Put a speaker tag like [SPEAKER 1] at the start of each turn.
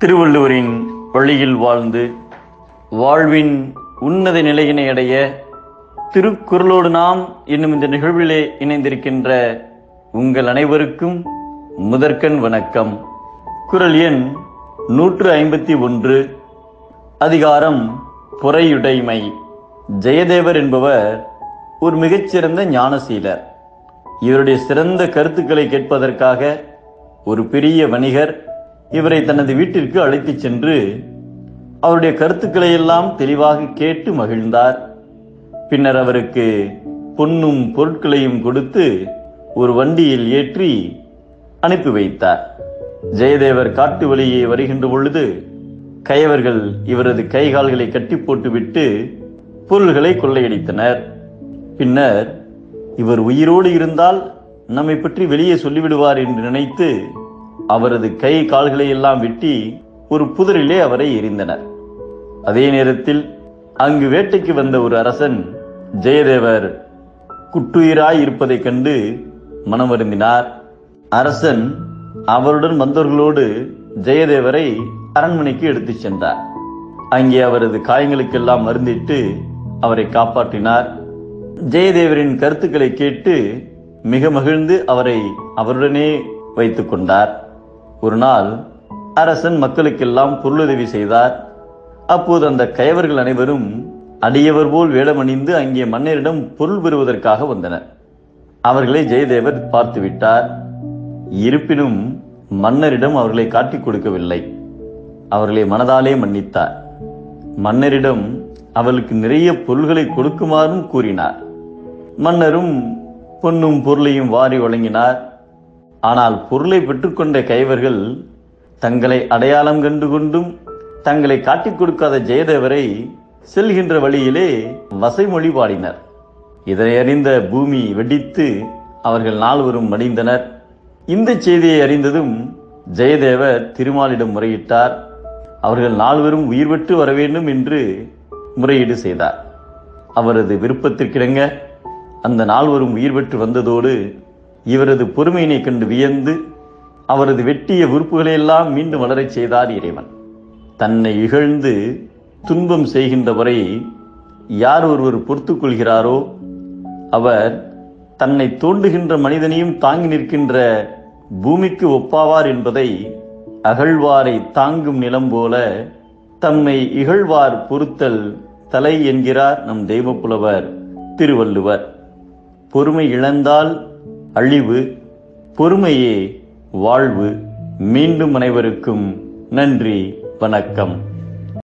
[SPEAKER 1] திருவள்ளுவரின் வழியில் வாழ்ந்து வாழ்வின் உன்னத நிலையினை அடைய திருக்குறளோடு நாம் என்னும் இந்த நிகழ்விலே இணைந்திருக்கின்ற உங்கள் அனைவருக்கும் முதற்கண் வணக்கம் குரல் எண் நூற்று ஐம்பத்தி ஒன்று அதிகாரம் பொறையுடைமை ஜெயதேவர் என்பவர் ஒரு மிகச்சிறந்த ஞானசீலர் இவருடைய சிறந்த கருத்துக்களை கேட்பதற்காக ஒரு பெரிய வணிகர் இவரை தனது வீட்டிற்கு அழைத்துச் சென்று அவருடைய கருத்துக்களை எல்லாம் தெளிவாக கேட்டு மகிழ்ந்தார் பின்னர் அவருக்கு பொன்னும் பொருட்களையும் கொடுத்து ஒரு வண்டியில் ஏற்றி அனுப்பி வைத்தார் ஜெயதேவர் காட்டு வழியே வருகின்ற பொழுது கயவர்கள் இவரது கை கால்களை கட்டி போட்டுவிட்டு பொருள்களை கொள்ளையடித்தனர் பின்னர் இவர் உயிரோடு இருந்தால் நம்மை பற்றி வெளியே சொல்லிவிடுவார் என்று நினைத்து அவரது கை கால்களை எல்லாம் வெட்டி ஒரு புதரிலே அவரை எரிந்தனர் அதே நேரத்தில் அங்கு வேட்டைக்கு வந்த ஒரு அரசன் ஜெயதேவர் குட்டுயிராய் இருப்பதைக் கண்டு மனமருந்தினார் அரசன் அவருடன் வந்தவர்களோடு ஜெயதேவரை அரண்மனைக்கு எடுத்துச் சென்றார் அங்கே அவரது காயங்களுக்கெல்லாம் மருந்திட்டு அவரை காப்பாற்றினார் ஜெயதேவரின் கருத்துக்களை கேட்டு மிக மகிழ்ந்து அவரை அவருடனே வைத்துக் கொண்டார் ஒரு நாள் அரசன் மக்களுக்கெல்லாம் பொருளுதவி செய்தார் அப்போது அந்த கயவர்கள் அனைவரும் அடியவர் போல் வேடமணிந்து அங்கே மன்னரிடம் பொருள் பெறுவதற்காக வந்தனர் அவர்களை ஜெயதேவர் பார்த்து விட்டார் இருப்பினும் மன்னரிடம் அவர்களை காட்டிக் கொடுக்கவில்லை அவர்களை மனதாலே மன்னித்தார் மன்னரிடம் அவளுக்கு நிறைய பொருள்களை கொடுக்குமாறும் கூறினார் மன்னரும் பொன்னும் பொருளையும் வாரி வழங்கினார் ஆனால் பொருளை பெற்றுக்கொண்ட கைவர்கள் தங்களை அடையாளம் கண்டு கொண்டும் தங்களை காட்டிக் கொடுக்காத ஜெயதேவரை செல்கின்ற வழியிலே வசைமொழி பாடினர் இதனை அறிந்த பூமி வெடித்து அவர்கள் நால்வரும் மடிந்தனர் இந்த செய்தியை அறிந்ததும் ஜெயதேவர் திருமாலிடம் முறையிட்டார் அவர்கள் நால்வரும் உயிர் பெற்று வர வேண்டும் என்று முறையீடு செய்தார் அவரது விருப்பத்திற்கிணங்க அந்த நால்வரும் உயிர் பெற்று வந்ததோடு இவரது பொறுமையினை கண்டு வியந்து அவரது வெட்டிய உறுப்புகளையெல்லாம் மீண்டும் வளரச் செய்தார் இறைவன் தன்னை இகழ்ந்து துன்பம் செய்கின்றவரை யார் ஒருவர் பொறுத்துக் கொள்கிறாரோ அவர் தன்னை தோண்டுகின்ற மனிதனையும் தாங்கி நிற்கின்ற பூமிக்கு ஒப்பாவார் என்பதை அகழ்வாரை தாங்கும் நிலம் போல தம்மை இகழ்வார் பொறுத்தல் தலை என்கிறார் நம் தெய்வப்புலவர் திருவள்ளுவர் பொறுமை இழந்தால் அழிவு பொறுமையே வாழ்வு மீண்டும் அனைவருக்கும் நன்றி வணக்கம்